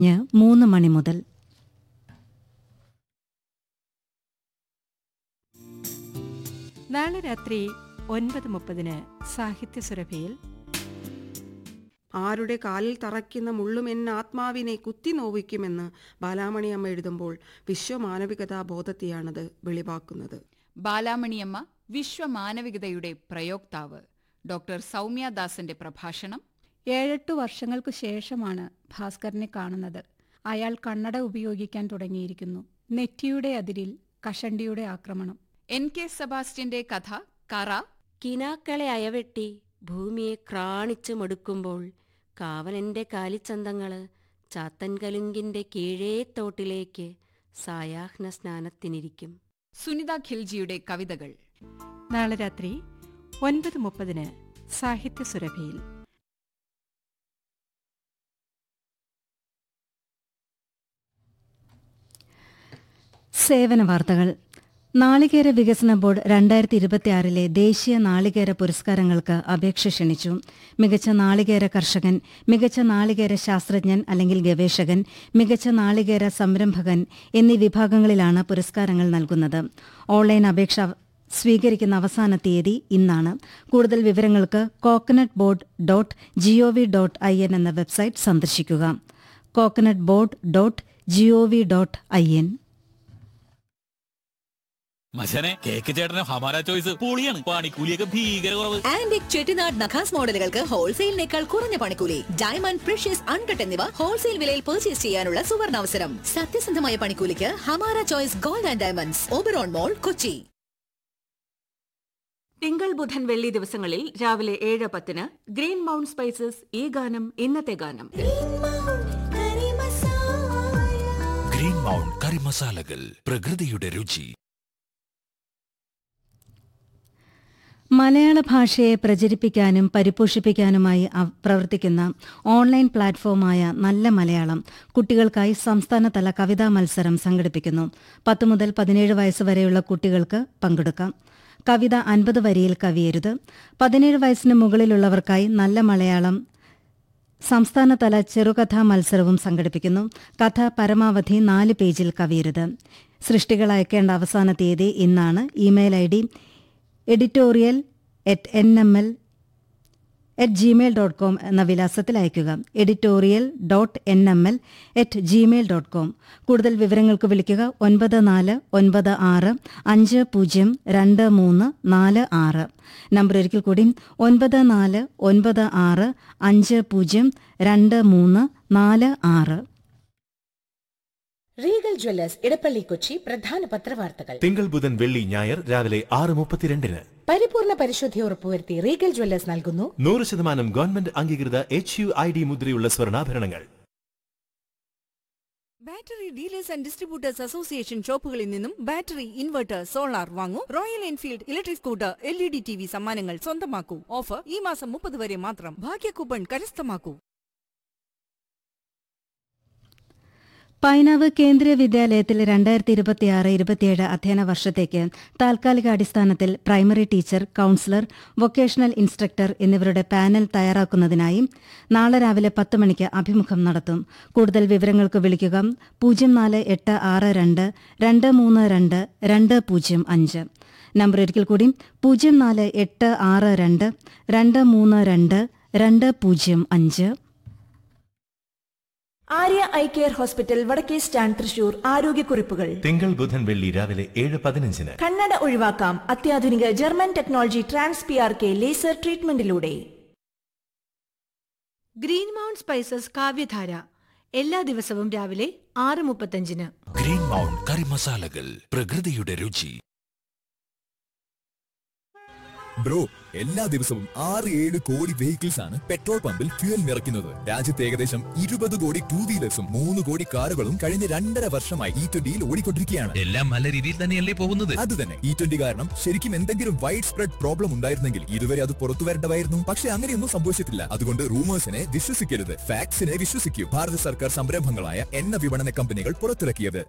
ഞ്ഞ് മൂന്ന് മണി മുതൽ നാളെ രാത്രി ഒൻപത് മുപ്പതിന് സാഹിത്യ സുരഭിയിൽ ആരുടെ കാലിൽ തറയ്ക്കുന്ന മുള്ളും എൻ ആത്മാവിനെ കുത്തി നോവിക്കുമെന്ന് ബാലാമണിയമ്മ എഴുതുമ്പോൾ വിശ്വമാനവികതാ ബോധത്തെയാണത് വെളിവാക്കുന്നത് ബാലാമണിയമ്മ വിശ്വമാനവികതയുടെ പ്രയോക്താവ് ഡോക്ടർ സൗമ്യദാസന്റെ പ്രഭാഷണം ഏഴെട്ടു വർഷങ്ങൾക്കു ശേഷമാണ് ഭാസ്കരനെ കാണുന്നത് അയാൾ കണ്ണട ഉപയോഗിക്കാൻ തുടങ്ങിയിരിക്കുന്നു നെറ്റിയുടെ അതിരിൽ കഷണ്ടിയുടെ ആക്രമണം എൻ കെ സെബാസ്റ്റ്യന്റെ കഥ കറ കിനാക്കളെ അയവെട്ടി ഭൂമിയെ ക്രാണിച്ചു മടുക്കുമ്പോൾ കാവലന്റെ കാലിച്ചന്തങ്ങള് ചാത്തൻകലുങ്കിന്റെ കീഴേ തോട്ടിലേക്ക് സായാഹ്ന സ്നാനത്തിനിരിക്കും സുനിത ഖിൽജിയുടെ കവിതകൾ നാളെ രാത്രി ഒൻപത് മുപ്പതിന് സാഹിത്യ സുരഭിയിൽ സേവന വാർത്തകൾ നാളികേര വികസന ബോർഡ് രണ്ടായിരത്തി ഇരുപത്തിയാറിലെ ദേശീയ നാളികേര പുരസ്കാരങ്ങൾക്ക് അപേക്ഷ ക്ഷണിച്ചു മികച്ച നാളികേര കർഷകൻ മികച്ച നാളികേര ശാസ്ത്രജ്ഞൻ അല്ലെങ്കിൽ ഗവേഷകൻ മികച്ച നാളികേര സംരംഭകൻ എന്നീ വിഭാഗങ്ങളിലാണ് പുരസ്കാരങ്ങൾ നൽകുന്നത് ഓൺലൈൻ അപേക്ഷ സ്വീകരിക്കുന്ന അവസാന തീയതി ഇന്നാണ് കൂടുതൽ വിവരങ്ങൾക്ക് coconut board dot gov dot I N എന്ന വെബ്സൈറ്റ് സന്ദർശിക്കുക coconut board dot gov dot I N മച്ചനെ കേക്ക് ചേട്ടന് ഹമാര ചോയ്സ് പൊളിയാണ് പണിക്കൂലിയൊക്കെ ഭീകര കുറവ് ആന്റിക് ചെട്ടിനാട് നഖാസ് മോഡലുകൾക്ക് ഹോൾസെയിലിനേക്കാൾ കുറഞ്ഞ പണിക്കൂലി ഡയമണ്ട് പ്രഷ്യസ് അൺകട്ട് എന്നിവ ഹോൾസെയിൽ വിലയിൽ പർച്ചേസ് ചെയ്യാനുള്ള സുവർണാവസരം സത്യസന്ധമായ പണിക്കൂലിക്ക് Hamara choice gold and diamonds Oberon mall Kochi തിങ്കൾ ബുധൻ വെള്ളി ദിവസങ്ങളിൽ രാവിലെ ഏഴ് പത്തിന് ഗ്രീൻ മൗണ്ട് സ്പൈസസ് ഈ ഗാനം ഇന്നത്തെ ഗാനം ഗ്രീൻ മൗണ്ട് കറി മസാലകൾ പ്രകൃതിയുടെ രുചി മലയാള ഭാഷയെ പ്രചരിപ്പിക്കാനും പരിപോഷിപ്പിക്കാനുമായി അവ- പ്രവർത്തിക്കുന്ന ഓൺലൈൻ പ്ലാറ്റ്ഫോമായ നല്ല മലയാളം കുട്ടികൾക്കായി സംസ്ഥാനതല കവിതാ മത്സരം സംഘടിപ്പിക്കുന്നു പത്ത് മുതൽ പതിനേഴ് വയസ്സ് വരെയുള്ള കുട്ടികൾക്ക് പങ്കെടുക്കാം കവിത അൻപത് വരിയിൽ കവിയരുത് പതിനേഴ് വയസ്സിന് മുകളിലുള്ളവർക്കായി നല്ല മലയാളം സംസ്ഥാനതല ചെറുകഥാ മത്സരവും സംഘടിപ്പിക്കുന്നു കഥ പരമാവധി നാല് പേജിൽ കവിയരുത് സൃഷ്ടികൾ അയക്കേണ്ട അവസാന തീയതി ഇന്നാണ് email I D editorial at N M L at Gmail dot com എന്ന വിലാസത്തിൽ അയയ്ക്കുക editorial dot N M L at Gmail dot com കൂടുതൽ വിവരങ്ങൾക്ക് വിളിക്കുക ഒൻപത് നാല് ഒൻപത് ആറ് അഞ്ച് പൂജ്യം രണ്ട് മൂന്ന് നാല് ആറ് നമ്പർ ഒരിക്കൽ കൂടി ഒൻപത് നാല് ഒൻപത് ആറ് അഞ്ച് പൂജ്യം രണ്ട് മൂന്ന് നാല് ആറ് റീഗൽ ജ്വല്ലേഴ്സ് ഇടപ്പള്ളി കൊച്ചി പ്രധാന പത്രവാർത്തകൾ തിങ്കൾ ബുധൻ വെള്ളി ഞായർ രാവിലെ ആറ് മുപ്പത്തിരണ്ടിന് പരിപൂർണ പരിശുദ്ധി ഉറപ്പുവരുത്തി റീഗൽ ജ്വല്ലേഴ്സ് നൽകുന്നു നൂറ് ശതമാനം ഗവൺമെന്റ് അംഗീകൃത എച്ച് യു ഐ ഡി മുദ്രയുള്ള സ്വർണ്ണാഭരണങ്ങൾ battery dealers and distributors association ഷോപ്പുകളിൽ നിന്നും ബാറ്ററി ഇൻവെർട്ടർ സോളാർ വാങ്ങൂ Royal Enfield electric scooter L E D T V സമ്മാനങ്ങൾ സ്വന്തമാക്കൂ ഓഫർ ഈ മാസം മുപ്പത് വരെ മാത്രം ഭാഗ്യ കൂപ്പൺ കരസ്ഥമാക്കൂ പൈനാവ് കേന്ദ്രീയ വിദ്യാലയത്തിൽ രണ്ടായിരത്തി ഇരുപത്തിയാറ് ഇരുപത്തിയേഴ് അധ്യയന വർഷത്തേക്ക് താൽക്കാലിക അടിസ്ഥാനത്തിൽ primary teacher counsellor vocational instructor എന്നിവരുടെ പാനൽ തയ്യാറാക്കുന്നതിനായി നാളെ രാവിലെ പത്ത് മണിക്ക് അഭിമുഖം നടത്തും കൂടുതൽ വിവരങ്ങൾക്ക് വിളിക്കുക പൂജ്യം നാല് എട്ട് ആറ് രണ്ട് രണ്ട് മൂന്ന് രണ്ട് രണ്ട് പൂജ്യം അഞ്ച് നമ്പർ ഒരിക്കൽ കൂടി പൂജ്യം നാല് എട്ട് ആറ് രണ്ട് രണ്ട് മൂന്ന് രണ്ട് രണ്ട് പൂജ്യം അഞ്ച് ആര്യ ഐ കെയർ ഹോസ്പിറ്റൽ വടക്കേ സ്റ്റാൻഡ് തൃശൂർ ആരോഗ്യക്കുറിപ്പുകൾ തിങ്കൾ ബുധൻ വെള്ളി രാവിലെ ഏഴ് പതിനഞ്ചിന് കണ്ണട ഒഴിവാക്കാം അത്യാധുനിക German technology trans P R K laser ട്രീറ്റ്മെന്റിലൂടെ ഗ്രീൻ മൗണ്ട് സ്പൈസസ് കാവ്യധാര എല്ലാ ദിവസവും രാവിലെ ആറ് മുപ്പത്തഞ്ചിന് ഗ്രീൻ മൗണ്ട് കറി മസാലകൾ പ്രകൃതിയുടെ രുചി ബ്രോ എല്ലാ ദിവസവും ആറ് ഏഴ് കോടി വെഹിക്കിൾസ് ആണ് പെട്രോൾ പമ്പിൽ ഫ്യൂൽ നിറയ്ക്കുന്നത് രാജ്യത്ത് ഏകദേശം ഇരുപത് കോടി ടൂ വീലേഴ്സും മൂന്ന് കോടി കാറുകളും കഴിഞ്ഞ രണ്ടര വർഷമായി ഇ ട്വന്റിയിൽ ഓടിക്കൊണ്ടിരിക്കുകയാണ് എല്ലാം നല്ല രീതിയിൽ തന്നെയല്ലേ പോകുന്നത് അത് തന്നെ ഇ ട്വന്റി കാരണം ശരിക്കും എന്തെങ്കിലും വൈഡ് സ്പ്രെഡ് പ്രോബ്ലം ഉണ്ടായിരുന്നെങ്കിൽ ഇതുവരെ അത് പുറത്തു വരേണ്ടതായിരുന്നു പക്ഷെ അങ്ങനെയൊന്നും സംഭവിച്ചിട്ടില്ല അതുകൊണ്ട് റൂമേഴ്സിനെ വിശ്വസിക്കരുത് ഫാക്സിനെ വിശ്വസിക്കൂ ഭാരത സർക്കാർ സംരംഭങ്ങളായ എണ്ണ വിപണന കമ്പനികൾ പുറത്തിറക്കിയത്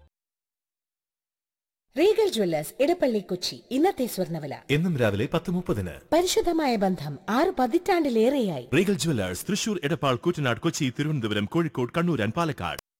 റീഗൽ ജ്വല്ലേഴ്സ് ഇടപ്പള്ളി കൊച്ചി ഇന്നത്തെ സ്വർണ്ണവില എന്നും രാവിലെ പത്ത് മുപ്പതിന് പരിശുദ്ധമായ ബന്ധം ആറ് പതിറ്റാണ്ടിലേറെയായി Regal jewellers Thrissur Edappal Koottanad Kochi Thiruvananthapuram Kozhikode Kannur and Palakkad